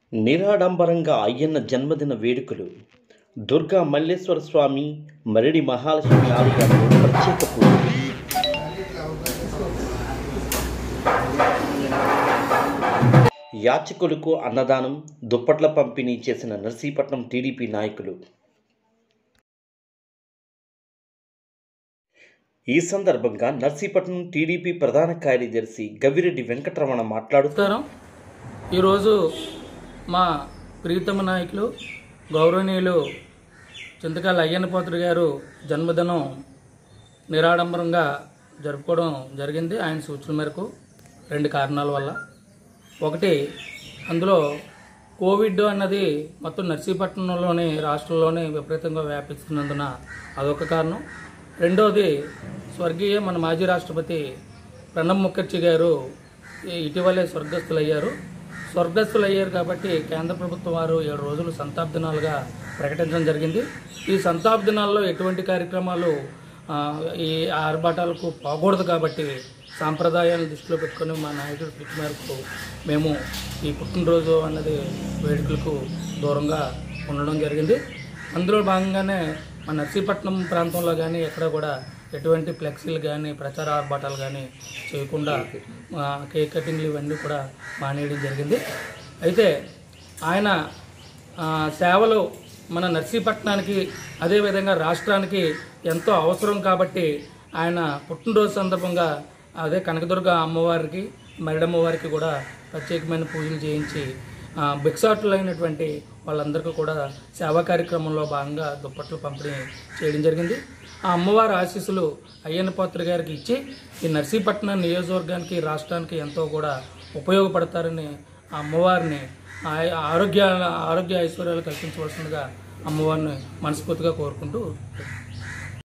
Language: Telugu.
నిరాడంబరంగా అయ్యన్న జన్మదిన వేడుకలు దుర్గా మల్లేశ్వర స్వామి మరిడి మహాలక్ష్మి ఆలయాల్లో ప్రత్యేక పూజలు యాచకులకు అన్నదానం దుప్పట్ల పంపిణీ చేసిన నర్సీపట్నం టీడీపీ నాయకులు ఈ సందర్భంగా నర్సీపట్నం టీడీపీ ప్రధాన కార్యదర్శి గవిరెడ్డి వెంకటరమణ మాట్లాడుతూ నమస్కారం ఈరోజు మా ప్రీతమ నాయకులు గౌరవనీయులు చింతకాల అయ్యన్నపోతుడు గారు జన్మదినం నిరాడంబరంగా జరుపుకోవడం జరిగింది ఆయన సూచన మేరకు రెండు కారణాల వల్ల ఒకటి అందులో కోవిడ్ అన్నది మొత్తం నర్సీపట్నంలోని రాష్ట్రంలోనే విపరీతంగా వ్యాపిస్తున్నందున అదొక కారణం రెండోది స్వర్గీయ మన మాజీ రాష్ట్రపతి ప్రణబ్ ముఖర్జీ గారు ఈ- ఇటీవలే స్వర్గస్థులయ్యారు స్వర్గస్థులయ్యారు కాబట్టి కేంద్ర ప్రభుత్వం వారు ఏడు రోజులు సంతాప దినాలుగా ప్రకటించడం జరిగింది ఈ సంతాప దినాల్లో ఎటువంటి కార్యక్రమాలు ఆ, ఈ ఆర్భాటాలకు పోకూడదు కాబట్టి సాంప్రదాయాలను దృష్టిలో పెట్టుకొని మా నాయకుడి పిలుపు మేరకు మేము ఈ పుట్టినరోజు అన్నది వేడుకలకు దూరంగా ఉండడం జరిగింది అందులో భాగంగానే మన నర్సీపట్నం ప్రాంతంలో కానీ ఎక్కడ కూడా ఎటువంటి ఫ్లెక్సీలు కానీ ప్రచార ఆర్భాటాలు కానీ చేయకుండా ఆ, కేక్ కటింగ్లు ఇవన్నీ కూడా మానేయడం జరిగింది అయితే ఆయన ఆ, సేవలు మన నర్సీపట్నానికి అదేవిధంగా రాష్ట్రానికి ఎంతో అవసరం కాబట్టి ఆయన పుట్టినరోజు సందర్భంగా అదే కనకదుర్గ అమ్మవారికి మరిడమ్మవారికి కూడా ప్రత్యేకమైన పూజలు చేయించి ఆ, భిక్షాటులైనటువంటి వాళ్ళందరికీ కూడా సేవా కార్యక్రమంలో భాగంగా దుప్పట్లు పంపిణీ చేయడం జరిగింది ఆ అమ్మవారి ఆశీస్సులు అయ్యన్న పాత్ర గారికి ఇచ్చి ఈ నర్సీపట్నం నియోజకవర్గానికి రాష్ట్రానికి ఎంతో కూడా ఉపయోగపడతారని ఆ అమ్మవారిని ఆ- ఆరోగ్య ఆరోగ్య ఐశ్వర్యాలు కల్పించవలసిందిగా అమ్మవారిని మనస్ఫూర్తిగా కోరుకుంటూ